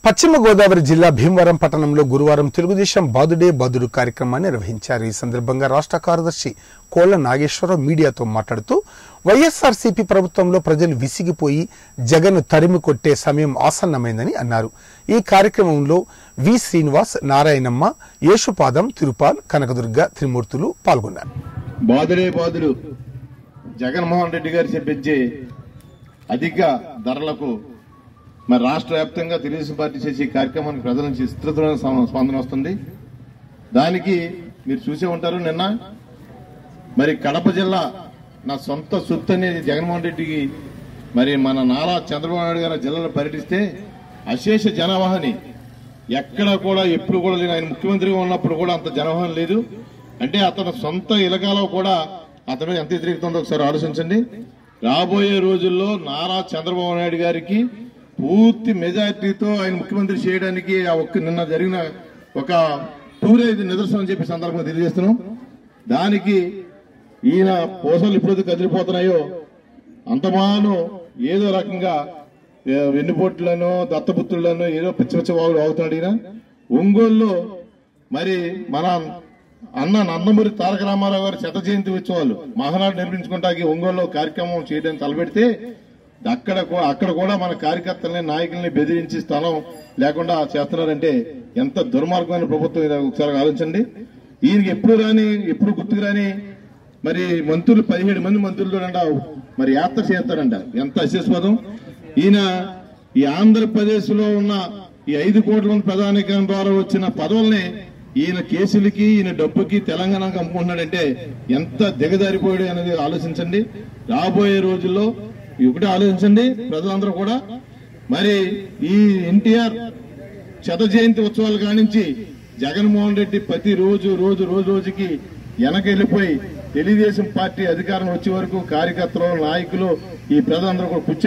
పశ్చిమ గోదావరి జిల్లా భీమవరం పట్టణంలో గురువారం తెలుగుదేశం బాదుడే బాదుడు కార్యక్రమాన్ని నిర్వహించారు ఈ సందర్భంగా రాష్ట్ర కార్యదర్శి కోళ్ల నాగేశ్వరరావు మీడియాతో మాట్లాడుతూ వైఎస్ఆర్సీపీ ప్రభుత్వంలో ప్రజలు విసిగిపోయి జగన్ తరిమి కొట్టే సమయం ఆసన్నమైందని అన్నారు ఈ కార్యక్రమంలో వి శ్రీనివాస్ నారాయణమ్మ యేషుపాదం తిరుపాల్ కనకదుర్గ త్రిమూర్తులు పాల్గొన్నారు బాదుడే బాదుడు జగన్మోహన్ రెడ్డి గారు చెప్పించే అధిక ధరలకు మరి రాష్ట్ర వ్యాప్తంగా తెలుగుదేశం పార్టీ చేసే ఈ కార్యక్రమానికి ప్రజల నుంచి విస్తృతమైన స్ప- స్పందన వస్తుంది దానికి మీరు చూసే ఉంటారు నిన్న మరి కడప జిల్లా నా సొంత సొత్తు అనేది జగన్మోహన్ రెడ్డికి మరి మన నారా చంద్రబాబు నాయుడు గారు జిల్లాలో పర్యటిస్తే అశేష జనవాహని ఎక్కడ కూడా ఎప్పుడు కూడా లేదు ఆయన ముఖ్యమంత్రిగా ఉన్నప్పుడు కూడా అంత జనవాహనం లేదు అంటే అతని సొంత ఇలకాలో కూడా అతను ఎంత వ్యతిరేకతుందో ఒకసారి ఆలోచించండి రాబోయే రోజుల్లో నారా చంద్రబాబు నాయుడు గారికి పూర్తి మెజార్టీతో ఆయన ముఖ్యమంత్రి చేయడానికి ఆ ఒక్క నిన్న జరిగిన ఒక టూర్ ఇది నిదర్శనం అని చెప్పి సందర్భంగా తెలియజేస్తున్నాం దానికి ఈయన పూసలు ఎప్పుడైతే కదిలిపోతున్నాయో అంతమాను ఏదో రకంగా ఏ, వెన్నుపోట్లను దత్తపుత్రులను ఏదో పిచ్చి పిచ్చి వాగుడు వాగుతున్నాడు ఈయన ఒంగోలులో మరి మన అన్న నందమూరి తారక రామారావు గారి శత జయంతి ఉత్సవాలు మహానాడు నిర్మించుకుంటాకి ఒంగోలులో కార్యక్రమం చేయడానికి తలపెడితే అక్కడ కూ- అక్కడ కూడా మన కార్యకర్తల్ని నాయకుల్ని బెదిరించి స్థలం లేకుండా చేస్తున్నారంటే ఎంత దుర్మార్గమైన ప్రభుత్వం ఇది ఒకసారి ఆలోచించండి ఈయనకి ఎప్పుడు రాని ఎప్పుడు గుర్తుకు రాని మరి మంత్రులు పదిహేడు మంది మంత్రులతోనంట మరి యాత్ర చేస్తారంట ఎంత అశస్పదం ఈయన ఈ ఆంధ్రప్రదేశ్ లో ఉన్న ఈ ఐదు కోట్ల మంది ప్రధానికం ద్వారా వచ్చిన పదవుల్ని ఈయన కేసులకి ఈయన డబ్బుకి తెలంగాణకు అమ్ముకుంటున్నాడంటే ఎంత దిగజారిపోయాడు అనేది ఆలోచించండి రాబోయే రోజుల్లో ఈ ఒకటి ఆలోచించండి ప్రజలందరూ కూడా మరి ఈ ఎన్టీఆర్ శత జయంతి ఉత్సవాల కానించి జగన్మోహన్ రెడ్డి ప్రతి రోజు రోజు రోజు రోజుకి వెనకెళ్లిపోయి తెలుగుదేశం పార్టీ అధికారం వచ్చే వరకు కార్యకర్తలు నాయకులు ఈ ప్రజలందరూ కూడా కూర్చో